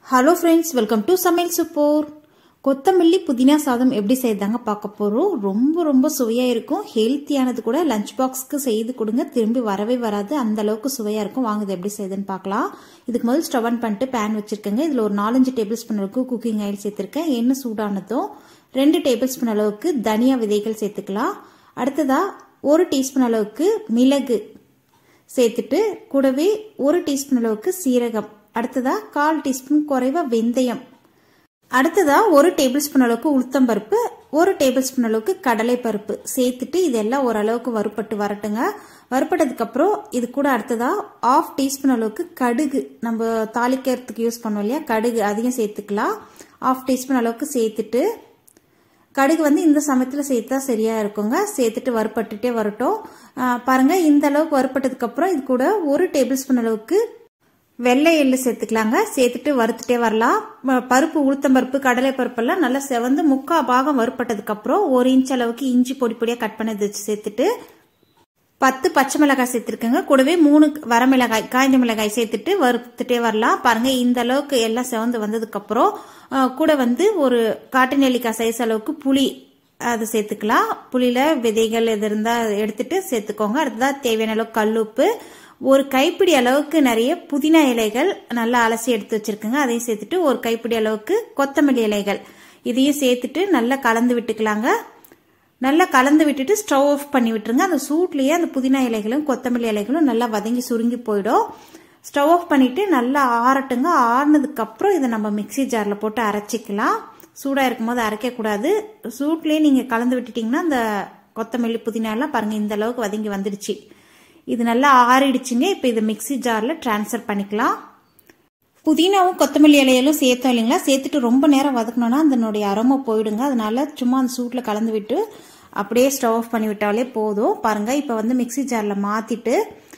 hello friends welcome to சமையல் சுப்போர் கொத்தமல்லி புதினா சாதம் எப்படி செய்தாங்க பார்க்க போகிறோம் ரொம்ப ரொம்ப சுவையாக இருக்கும் ஹெல்த்தியானது கூட லஞ்ச் பாக்ஸ்க்கு செய்து கொடுங்க திரும்பி வரவே வராது அந்த அளவுக்கு சுவையாக இருக்கும் வாங்க இது எப்படி செய்யுதுன்னு பார்க்கலாம் இதுக்கு முதல் ஸ்டவ் ஆன் பண்ணிட்டு பேன் வச்சுருக்கேங்க இதில் ஒரு நாலஞ்சு டேபிள் ஸ்பூன் அளவுக்கு குக்கிங் ஆயில் சேர்த்துருக்கேன் எண்ணெய் சூடானதும் ரெண்டு டேபிள் ஸ்பூன் அளவுக்கு தனியா விதைகள் சேர்த்துக்கலாம் அடுத்ததாக ஒரு டீஸ்பூன் அளவுக்கு மிளகு சேர்த்துட்டு கூடவே ஒரு டீஸ்பூன் அளவுக்கு சீரகம் அடுத்ததா கால் டீஸ்பூன் குறைவா வெந்தயம் அடுத்ததா ஒரு டேபிள் ஸ்பூன் அளவுக்கு உளுத்தம் பருப்பு ஒரு டேபிள் ஸ்பூன் அளவுக்கு கடலை பருப்பு சேர்த்துட்டு இதெல்லாம் ஓரளவுக்கு வறுப்பட்டு வரட்டுங்க வறுப்பட்டதுக்கு அப்புறம் இது கூட அடுத்ததா ஆஃப் டீஸ்பூன் அளவுக்கு கடுகு நம்ம தாளிக்கிறதுக்கு யூஸ் பண்ணோம் இல்லையா கடுகு அதையும் சேர்த்துக்கலாம் ஆஃப் டீஸ்பூன் அளவுக்கு சேர்த்துட்டு கடுகு வந்து இந்த சமயத்தில் சேர்த்தா சரியாக இருக்குங்க சேர்த்துட்டு வறுப்பட்டுட்டே வரட்டும் பாருங்கள் இந்த அளவுக்கு வறுப்பட்டதுக்கு அப்புறம் இது கூட ஒரு டேபிள் ஸ்பூன் அளவுக்கு வெள்ளை எள்ளு சேர்த்துக்கலாங்க சேர்த்துட்டு வறுத்துட்டே வரலாம் பருப்பு உளுத்தம் பருப்பு கடலை பருப்பெல்லாம் நல்லா செவந்து முக்கா பாகம் வறுப்பட்டதுக்கு அப்புறம் ஒரு இன்ச் அளவுக்கு இஞ்சி பொடி பொடியாக கட் பண்ணது சேர்த்துட்டு பத்து பச்சை மிளகாய் சேர்த்துருக்கேங்க கூடவே மூணு வரமிளகாய் காய்ந்த மிளகாய் சேர்த்துட்டு வறுத்துட்டே வரலாம் பாருங்க இந்த அளவுக்கு எல்லாம் செவந்து வந்ததுக்கு அப்புறம் கூட வந்து ஒரு காட்டு நெல்லிக்காய் சைஸ் அளவுக்கு புளி அது சேர்த்துக்கலாம் புளியில விதைகள் எது இருந்தால் எடுத்துட்டு சேர்த்துக்கோங்க அடுத்ததாக தேவையான அளவுக்கு கல்லுப்பு ஒரு கைப்பிடி அளவுக்கு நிறைய புதினா இலைகள் நல்லா அலசி எடுத்து வச்சிருக்குங்க அதையும் சேர்த்துட்டு ஒரு கைப்பிடி அளவுக்கு கொத்தமல்லி இலைகள் இதையும் சேர்த்துட்டு நல்லா கலந்து விட்டுக்கலாங்க நல்லா கலந்து விட்டுட்டு ஸ்டவ் ஆஃப் பண்ணி விட்டுருங்க அந்த சூட்லேயே அந்த புதினா இலைகளும் கொத்தமல்லி இலைகளும் நல்லா வதங்கி சுருங்கி போயிடும் ஸ்டவ் ஆஃப் பண்ணிட்டு நல்லா ஆறட்டுங்க ஆறுனதுக்கு அப்புறம் இதை நம்ம மிக்சி ஜாரில் போட்டு அரைச்சிக்கலாம் சூடாக இருக்கும்போது அரைக்கக்கூடாது சூட்லேயே நீங்கள் கலந்து விட்டுட்டிங்கன்னா அந்த கொத்தமல்லி புதினா எல்லாம் பாருங்கள் இந்த அளவுக்கு வதங்கி வந்துடுச்சு இது நல்லா ஆறிடுச்சுங்க இப்போ இதை மிக்சி ஜாரில் ட்ரான்ஸ்ஃபர் பண்ணிக்கலாம் புதினாவும் கொத்தமல்லி இலையிலும் சேர்த்தோம் இல்லைங்களா சேர்த்துட்டு ரொம்ப நேரம் வதக்கணும்னா அதனுடைய அரோமா போயிடுங்க அதனால சும்மா அந்த சூட்டில் கலந்து விட்டு அப்படியே ஸ்டவ் ஆஃப் பண்ணி விட்டாலே போதும் பாருங்கள் இப்போ வந்து மிக்சி ஜாரில் மாற்றிட்டு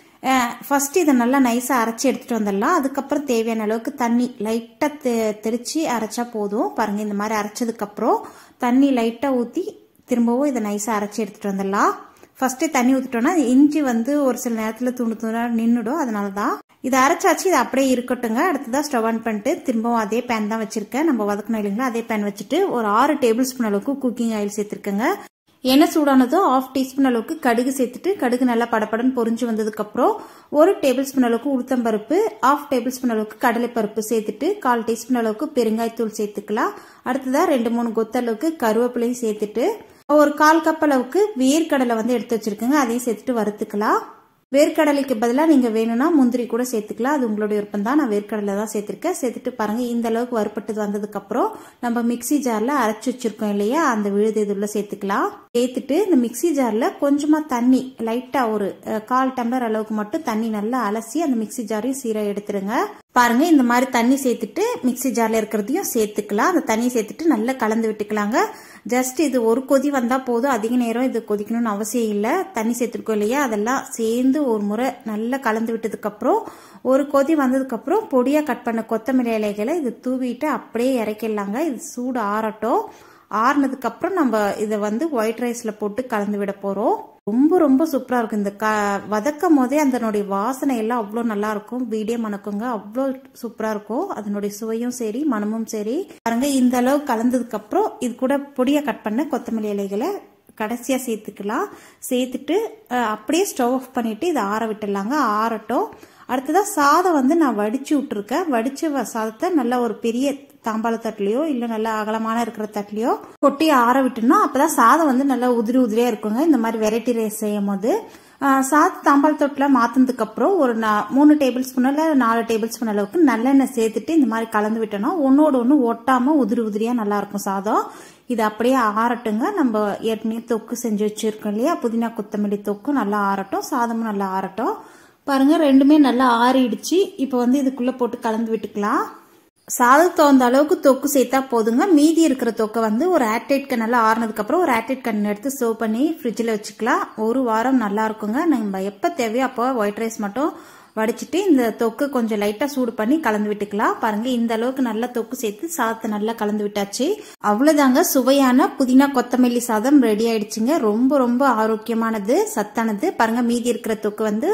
ஃபஸ்ட்டு இதை நல்லா நைஸாக அரைச்சி எடுத்துகிட்டு வந்துடலாம் அதுக்கப்புறம் தேவையான அளவுக்கு தண்ணி லைட்டாக தெ தெளித்து அரைச்சா போதும் பாருங்கள் இந்த மாதிரி அரைச்சதுக்கப்புறம் தண்ணி லைட்டாக ஊற்றி திரும்பவும் இதை நைஸாக அரைச்சி எடுத்துகிட்டு வந்துடலாம் ஃபஸ்ட்டு தண்ணி ஊற்றிட்டோன்னா இஞ்சி வந்து ஒரு சில நேரத்தில் துண்டு துண்டாக நின்றுடும் அதனால தான் இதை அரைச்சாச்சு இது அப்படியே இருக்கட்டுங்க அடுத்ததாக ஸ்டவ் ஆன் பண்ணிட்டு திரும்பவும் அதே பேன் தான் வச்சுருக்கேன் நம்ம வதக்கணும் இல்லைங்களா அதே பேன் வச்சுட்டு ஒரு ஆறு டேபிள் ஸ்பூன் அளவுக்கு குக்கிங் ஆயில் சேர்த்துருக்கேங்க எண்ணெய் சூடானதும் ஆஃப் டீஸ்பூன் அளவுக்கு கடுகு சேர்த்துட்டு கடுகு நல்லா படப்படன்னு பொறிஞ்சு வந்ததுக்கப்புறம் ஒரு டேபிள் ஸ்பூன் அளவுக்கு உளுத்தம்பருப்பு ஆஃப் டேபிள் ஸ்பூன் அளவுக்கு கடலைப்பருப்பு சேர்த்துட்டு கால் டீஸ்பூன் அளவுக்கு பெருங்காயத்தூள் சேர்த்துக்கலாம் அடுத்ததாக ரெண்டு மூணு கொத்த அளவுக்கு கருவேப்பிலையும் சேர்த்துட்டு ஒரு கால் கப் அளவுக்கு வேர்க்கடலை வந்து எடுத்து வச்சிருக்கேங்க அதையும் சேர்த்துட்டு வறுத்துக்கலாம் வேர்க்கடலைக்கு பதிலாக நீங்கள் வேணும்னா முந்திரி கூட சேர்த்துக்கலாம் அது உங்களுடைய விருப்பம் தான் நான் வேர்க்கடலை தான் சேர்த்துருக்கேன் சேர்த்துட்டு பாருங்கள் இந்த அளவுக்கு வறுப்பட்டது வந்ததுக்கப்புறம் நம்ம மிக்சி ஜாரில் அரைச்சி வச்சிருக்கோம் இல்லையா அந்த விழுது இதுள்ள சேர்த்துக்கலாம் சேர்த்துட்டு இந்த மிக்சி ஜாரில் கொஞ்சமாக தண்ணி லைட்டாக ஒரு கால் டம்ளர் அளவுக்கு மட்டும் தண்ணி நல்லா அலசி அந்த மிக்சி ஜாரையும் சீராக எடுத்துருங்க பாருங்க இந்த மாதிரி தண்ணி சேர்த்துட்டு மிக்சி ஜாரில் இருக்கிறதையும் சேர்த்துக்கலாம் அந்த தண்ணி சேர்த்துட்டு நல்லா கலந்து விட்டுக்கலாங்க ஜஸ்ட் இது ஒரு கொதி வந்தால் போதும் அதிக நேரம் இது கொதிக்கணும்னு அவசியம் இல்லை தண்ணி சேர்த்துருக்கோம் இல்லையா அதெல்லாம் சேர்ந்து ஒரு முறை நல்லா கலந்து விட்டதுக்கப்புறம் ஒரு கொதி வந்ததுக்கப்புறம் பொடியாக கட் பண்ண கொத்தமல்லி இலைகளை இது தூவிட்டு அப்படியே இறக்கிடலாங்க இது சூடு ஆறட்டும் ஆறுனதுக்கப்புறம் நம்ம இதை வந்து ஒயிட் ரைஸில் போட்டு கலந்து விட போகிறோம் ரொம்ப ரொம்ப சூப்பராக இருக்கும் இந்த க வதக்கும் போதே அதனுடைய வாசனை எல்லாம் அவ்வளோ நல்லா இருக்கும் வீடியோ மணக்குங்க அவ்வளோ சூப்பராக இருக்கும் அதனுடைய சுவையும் சரி மனமும் சரி பாருங்க இந்த அளவு கலந்ததுக்கு அப்புறம் இது கூட பொடியாக கட் பண்ண கொத்தமல்லி இலைகளை கடைசியாக சேர்த்துக்கலாம் சேர்த்துட்டு அப்படியே ஸ்டவ் ஆஃப் பண்ணிட்டு இதை ஆற விட்டுடலாங்க ஆறட்டும் அடுத்ததாக சாதம் வந்து நான் வடிச்சு விட்டுருக்கேன் வடிச்ச சாதத்தை நல்லா ஒரு பெரிய தாம்பாள தட்டுலையோ இல்லை நல்லா அகலமான இருக்கிற தட்டுலையோ கொட்டி ஆற விட்டுனோம் அப்போதான் சாதம் வந்து நல்லா உதிரி உதிரியாக இருக்குங்க இந்த மாதிரி வெரைட்டி ரைஸ் செய்யும் போது சாத்து தாம்பாள தொட்டில் மாற்றினதுக்கு அப்புறம் ஒரு மூணு டேபிள் ஸ்பூன் இல்லை நாலு டேபிள் ஸ்பூன் அளவுக்கு நல்லெண்ணெய் சேர்த்துட்டு இந்த மாதிரி கலந்து விட்டோம்னா ஒன்னோட ஒன்று ஒட்டாமல் உதிரி உதிரியாக நல்லா இருக்கும் சாதம் இது அப்படியே ஆறட்டுங்க நம்ம ஏற்கனவே தொக்கு செஞ்சு வச்சிருக்கோம் இல்லையா புதினா கொத்தமல்லி தொக்கு நல்லா ஆறட்டும் சாதமும் நல்லா ஆறட்டும் பாருங்க ரெண்டுமே நல்லா ஆறிடுச்சு இப்போ வந்து இதுக்குள்ள போட்டு கலந்து விட்டுக்கலாம் சாதம் தகுந்த அளவுக்கு தொக்கு சேர்த்தா போதுங்க மீதி இருக்கிற தொக்கை வந்து ஒரு ஆட்டைட் கண்ணில் ஆறுனதுக்கு அப்புறம் ஒரு ஆட்டைட் கண் எடுத்து சர்வ் பண்ணி ஃப்ரிட்ஜில் வச்சுக்கலாம் ஒரு வாரம் நல்லா இருக்குங்க நம்ம எப்போ தேவையோ அப்போ ஒயிட் ரைஸ் மட்டும் வடிச்சிட்டு இந்த தொக்கு கொஞ்சம் லைட்டாக சூடு பண்ணி கலந்து விட்டுக்கலாம் பாருங்க இந்த அளவுக்கு நல்லா தொக்கு சேர்த்து சாதத்தை நல்லா கலந்து விட்டாச்சு அவ்வளோதாங்க சுவையான புதினா கொத்தமல்லி சாதம் ரெடி ஆயிடுச்சுங்க ரொம்ப ரொம்ப ஆரோக்கியமானது சத்தானது பாருங்க மீதி இருக்கிற தொக்கு வந்து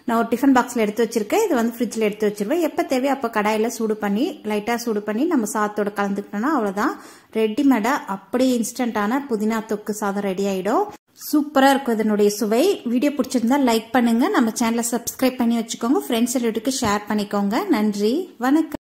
நான் ஒரு டிஃபன் பாக்ஸில் எடுத்து வச்சிருக்கேன் இது வந்து ஃப்ரிட்ஜில் எடுத்து வச்சிருவேன் எப்போ தேவையோ அப்போ கடாயில் சூடு பண்ணி லைட்டாக சூடு பண்ணி நம்ம சாதத்தோட கலந்துக்கிட்டோம்னா அவ்வளோதான் ரெடிமேடாக அப்படியே இன்ஸ்டண்ட்டான புதினா தொக்கு சாதம் ரெடி ஆகிடும் சூப்பராக இருக்கும் இதனுடைய சுவை வீடியோ பிடிச்சிருந்தா லைக் பண்ணுங்கள் நம்ம சேனலை சப்ஸ்கிரைப் பண்ணி வச்சுக்கோங்க ஃப்ரெண்ட்ஸ் ரிலேட்டிவ்க்கு ஷேர் பண்ணிக்கோங்க நன்றி வணக்கம்